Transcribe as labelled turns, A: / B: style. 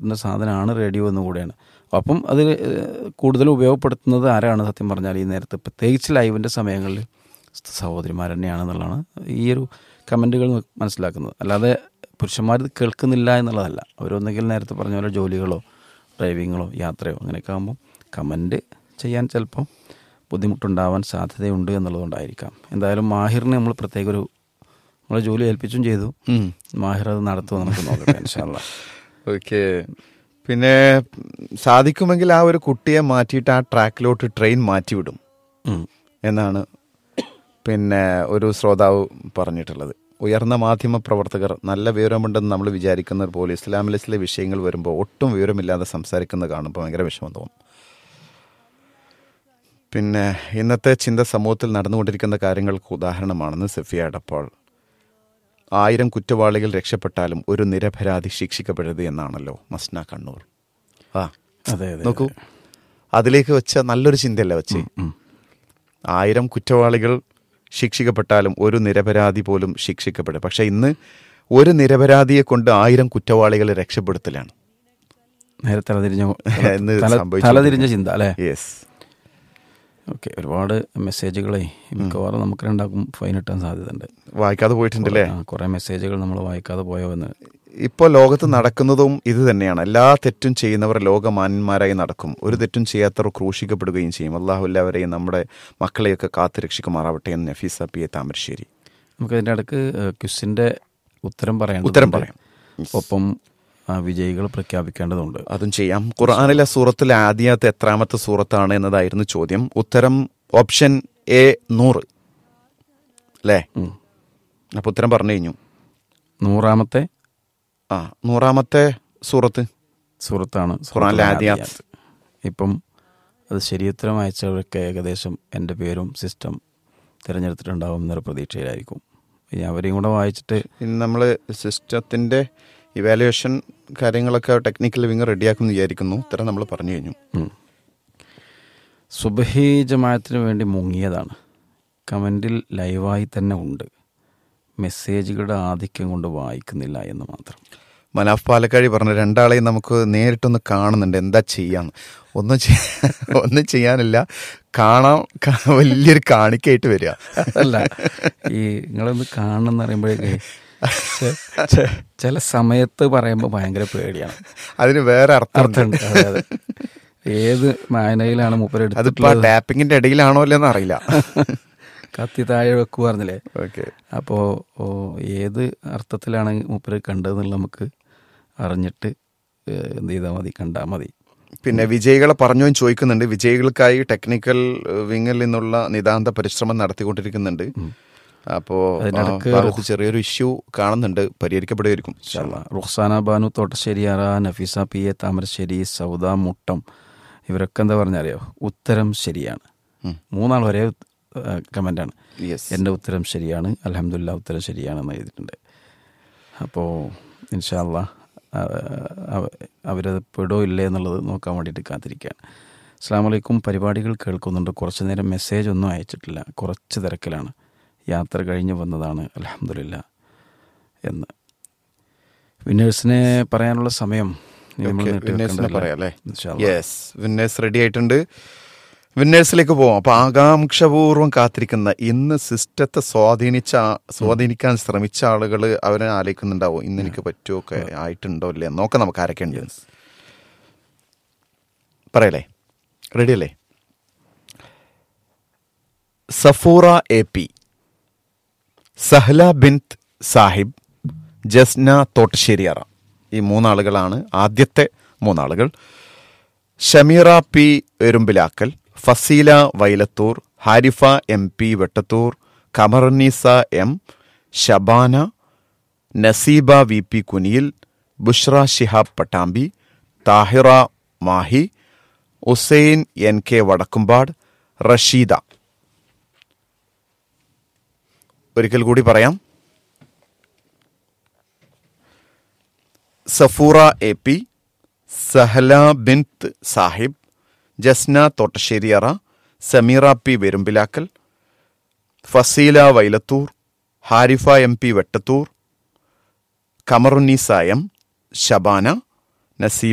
A: പറ്റുന്ന സാധനമാണ് റേഡിയോ എന്ന് കൂടെയാണ് അപ്പം അത് കൂടുതൽ ഉപയോഗപ്പെടുത്തുന്നത് ആരാണ് സത്യം പറഞ്ഞാൽ ഈ നേരത്തെ പ്രത്യേകിച്ച് ലൈവിൻ്റെ സമയങ്ങളിൽ സഹോദരിമാർ തന്നെയാണെന്നുള്ളതാണ് ഈ ഒരു കമൻറ്റുകൾ മനസ്സിലാക്കുന്നത് അല്ലാതെ പുരുഷന്മാർ ഇത് കേൾക്കുന്നില്ല എന്നുള്ളതല്ല അവരൊന്നെങ്കിൽ നേരത്തെ പറഞ്ഞ പോലെ ജോലികളോ ഡ്രൈവിങ്ങളോ യാത്രയോ അങ്ങനെയൊക്കെ ആകുമ്പോൾ കമൻറ്റ് ചെയ്യാൻ ചിലപ്പോൾ ബുദ്ധിമുട്ടുണ്ടാവാൻ സാധ്യതയുണ്ട് എന്നുള്ളതുകൊണ്ടായിരിക്കാം എന്തായാലും മാഹിറിനെ നമ്മൾ പ്രത്യേക ഒരു നമ്മൾ ജോലി ഏൽപ്പിച്ചും ചെയ്തു
B: ഉം.
A: മാഹിർ അത് നടത്തുമോ നമുക്ക് നോക്കട്ടെ ഇൻഷാല്ല
B: ഓക്കെ പിന്നെ സാധിക്കുമെങ്കിൽ ആ ഒരു കുട്ടിയെ മാറ്റിയിട്ട് ആ ട്രാക്കിലോട്ട് ട്രെയിൻ മാറ്റിവിടും എന്നാണ് പിന്നെ ഒരു ശ്രോതാവ് പറഞ്ഞിട്ടുള്ളത് ഉയർന്ന മാധ്യമ പ്രവർത്തകർ നല്ല വിവരമുണ്ടെന്ന് നമ്മൾ വിചാരിക്കുന്നത് പോലെ ഇസ്ലാമിലെ വിഷയങ്ങൾ വരുമ്പോൾ ഒട്ടും വിവരമില്ലാതെ സംസാരിക്കുന്നത് കാണുമ്പോൾ ഭയങ്കര വിഷമം തോന്നും പിന്നെ ഇന്നത്തെ ചിന്ത സമൂഹത്തിൽ നടന്നുകൊണ്ടിരിക്കുന്ന കാര്യങ്ങൾക്ക് ഉദാഹരണമാണെന്ന് സഫിയ അടപ്പാൾ ആയിരം കുറ്റവാളികൾ രക്ഷപ്പെട്ടാലും ഒരു നിരപരാധി ശിക്ഷിക്കപ്പെടരുത് എന്നാണല്ലോ മസ്ന കണ്ണൂർ ആ
A: അതെ അതെ
B: നോക്കൂ അതിലേക്ക് വെച്ച നല്ലൊരു ചിന്തയല്ല വെച്ച് ആയിരം കുറ്റവാളികൾ ശിക്ഷിക്കപ്പെട്ടാലും ഒരു നിരപരാധി പോലും ശിക്ഷിക്കപ്പെടും പക്ഷെ ഇന്ന് ഒരു നിരപരാധിയെ കൊണ്ട് ആയിരം കുറ്റവാളികളെ രക്ഷപ്പെടുത്തലാണ്
A: നേരെ തലതിരിഞ്ഞ
B: എന്ന്
A: തല-
B: സംഭവിച്ചു
A: തലതിരിഞ്ഞ ചിന്ത അല്ലേ
B: യെസ്
A: ഓക്കെ ഒരുപാട് മെസ്സേജുകളെ മിക്കവാറും നമുക്ക് രണ്ടാക്കും ഫൈൻ കിട്ടാൻ സാധ്യതയുണ്ട്
B: വായിക്കാതെ പോയിട്ടുണ്ടല്ലേ
A: ആ, കുറേ മെസ്സേജുകൾ നമ്മൾ വായിക്കാതെ പോയോ എന്ന്
B: ഇപ്പോൾ ലോകത്ത് നടക്കുന്നതും ഇത് തന്നെയാണ് എല്ലാ തെറ്റും ചെയ്യുന്നവർ ലോകമാന്യന്മാരായി നടക്കും ഒരു തെറ്റും ചെയ്യാത്തവർ ക്രൂശിക്കപ്പെടുകയും ചെയ്യും അള്ളാഹു എല്ലാവരെയും നമ്മുടെ മക്കളെയൊക്കെ കാത്തു രക്ഷിക്കുമാറാവട്ടെ എന്ന് നഫീസ പി എ താമരശ്ശേരി
A: നമുക്ക് അതിൻ്റെ ഇടക്ക് ക്വിസിൻ്റെ ഉത്തരം പറയാൻ
B: ഉത്തരം പറയാം.
A: ഒപ്പം ആ, വിജയികൾ പ്രഖ്യാപിക്കേണ്ടതുണ്ട്
B: അതും ചെയ്യാം ഖുർആാനിലെ സൂറത്തിലെ ആദ്യത്തെ എത്രാമത്തെ സൂറത്താണ് എന്നതായിരുന്നു ചോദ്യം ഉത്തരം ഓപ്ഷൻ എ നൂറ് അല്ലേ
A: ഉം.
B: അപ്പൊ ഉത്തരം പറഞ്ഞു കഴിഞ്ഞു
A: നൂറാമത്തെ
B: ആ നൂറാമത്തെ സൂറത്ത്
A: സുഹൃത്താണ്
B: ഖുർആനിലെ ആദ്യാത്ത്.
A: ഇപ്പം അത് ശരിയുത്തരം അയച്ചവർക്ക് ഏകദേശം എൻ്റെ പേരും സിസ്റ്റം തിരഞ്ഞെടുത്തിട്ടുണ്ടാവും എന്നൊരു പ്രതീക്ഷയിലായിരിക്കും ഇനി അവരെയും കൂടെ വായിച്ചിട്ട്
B: ഇനി നമ്മൾ സിസ്റ്റത്തിന്റെ ഇവാലുവേഷൻ കാര്യങ്ങളൊക്കെ ടെക്നിക്കൽ വിങ് റെഡിയാക്കും എന്ന് വിചാരിക്കുന്നു ഉത്തരം നമ്മൾ പറഞ്ഞു കഴിഞ്ഞു
A: ഉം. സുബഹി ജമാഅത്തിന് വേണ്ടി മുങ്ങിയതാണ് കമൻറ്റിൽ ലൈവായി തന്നെ ഉണ്ട് മെസ്സേജുകളുടെ ആധിക്യം കൊണ്ട് വായിക്കുന്നില്ല എന്ന് മാത്രം
B: മനാഫ് പാലക്കാഴി പറഞ്ഞു രണ്ടാളെയും നമുക്ക് നേരിട്ടൊന്ന് കാണുന്നുണ്ട് എന്താ ചെയ്യാന്ന് ഒന്നും ചെയ്യ- ഒന്നും ചെയ്യാനില്ല കാണാൻ ക- വലിയൊരു കാണിക്കായിട്ട് വരിക
A: അല്ല ഈ നിങ്ങളൊന്ന് കാണണം പറയുമ്പോഴേക്ക് ചെ- ചെ- ചില സമയത്ത് പറയുമ്പോൾ ഭയങ്കര പേടിയാണ്
B: അതിന് വേറെ അർത്ഥം
A: അർത്ഥമുണ്ട് അതെ അതെ ഏത് മായനയിലാണ് മൂപ്പര്
B: അതിപ്പോ
A: എടുത്തിട്ടുള്ളത്
B: ടാപ്പിങ്ങിന്റെ ഇടയിലാണോ അല്ലെന്ന് അറിയില്ല
A: കത്തി താഴെ വെക്കു പറഞ്ഞില്ലേ
B: ഓക്കെ
A: അപ്പോൾ ഏത് അർത്ഥത്തിലാണ് മൂപ്പര് കണ്ടതെന്നുള്ള നമുക്ക് അറിഞ്ഞിട്ട് ഏഹ്, എന്ത് ചെയ്താൽ മതി കണ്ടാൽ മതി
B: പിന്നെ വിജയികളെ പറഞ്ഞു എന്ന് ചോദിക്കുന്നുണ്ട് വിജയികൾക്കായി ടെക്നിക്കൽ ഏഹ്, വിങ്ങിൽ നിന്നുള്ള നിതാന്ത പരിശ്രമം നടത്തിക്കൊണ്ടിരിക്കുന്നുണ്ട് അപ്പോ
A: അതിനിടക്ക്
B: ആ, ഭാഗത്ത് ചെറിയൊരു ഇഷ്യൂ കാണുന്നുണ്ട് പരിഹരിക്കപ്പെടുമായിരിക്കും
A: ഇൻഷാല്ലാ. റുഖ്സാന ബാനു തോട്ടശ്ശേരിയാറ നഫീസ പി എ താമരശ്ശേരി സൗദ മുട്ടം ഇവരൊക്കെ എന്താ പറഞ്ഞറിയോ ഉത്തരം ശരിയാണ്
B: ഉം.
A: മൂന്നാൾ ഒരേ കമൻ്റാണ്
B: യെസ്
A: എൻ്റെ ഉത്തരം ശരിയാണ് അലഹമില്ല ഉത്തരം ശരിയാണെന്ന് എഴുതിയിട്ടുണ്ട് അപ്പോൾ ഇൻഷാല്ല അവരത് പെടോ ഇല്ലേ എന്നുള്ളത് നോക്കാൻ വേണ്ടിയിട്ട് കാത്തിരിക്കുകയാണ് അസ്സാം വലൈക്കും പരിപാടികൾ കേൾക്കുന്നുണ്ട് കുറച്ച് നേരം മെസ്സേജ് ഒന്നും അയച്ചിട്ടില്ല കുറച്ച് തിരക്കിലാണ് യാത്ര കഴിഞ്ഞ് വന്നതാണ് അലഹമില്ല എന്ന് വിന്നേഴ്സിനെ പറയാനുള്ള സമയം ഇനി നമ്മൾ നീട്ടി
B: വിന്നേഴ്സിനെ
A: വെക്കേണ്ടതല്ലേ?
B: പറയാം അല്ലേ
A: ഇൻഷാ അല്ലാ.
B: യെസ് വിന്നേഴ്സ് റെഡി ആയിട്ടുണ്ട് വിന്നേഴ്സിലേക്ക് പോവാം അപ്പൊ ആകാംക്ഷപൂർവ്വം കാത്തിരിക്കുന്ന ഇന്ന് സിസ്റ്റത്തെ സ്വാധീനിച്ച ആ- സ്വാധീനിക്കാൻ ശ്രമിച്ച ആളുകൾ അവരെ ആലോചിക്കുന്നുണ്ടാവും ഇന്ന് എനിക്ക് പറ്റുമോ ഒക്കെ ആയിട്ടുണ്ടോ ഇല്ലേ നോക്കാം നമുക്ക് ആരൊക്കെ ഉണ്ട് പറയല്ലേ റെഡി അല്ലേ സഫൂറ എ പി സഹ്ല ബിൻത് സാഹിബ് ജസ്ന തോട്ടശ്ശേരിയറ ഈ മൂന്നാളുകളാണ് ആദ്യത്തെ മൂന്നാളുകൾ Shameera P Erumbilakkal Fazeela Vailathur Harifa M P Vettathur Kamarunnisa M Shabana Naseeba V P Kuniyil Bushra Shihab Pattambi Thahira Mahe Hussain N K Vadakkumpad Rasheeda ഒരിക്കൽ കൂടി പറയാം Safoora A P Sahala Bint Sahib Jasna Thottasseriyara Sameera P Verumbilakkal Fazeela Vailathur Harifa M P Vettathur Kamarunnisa M Shabana Naseeba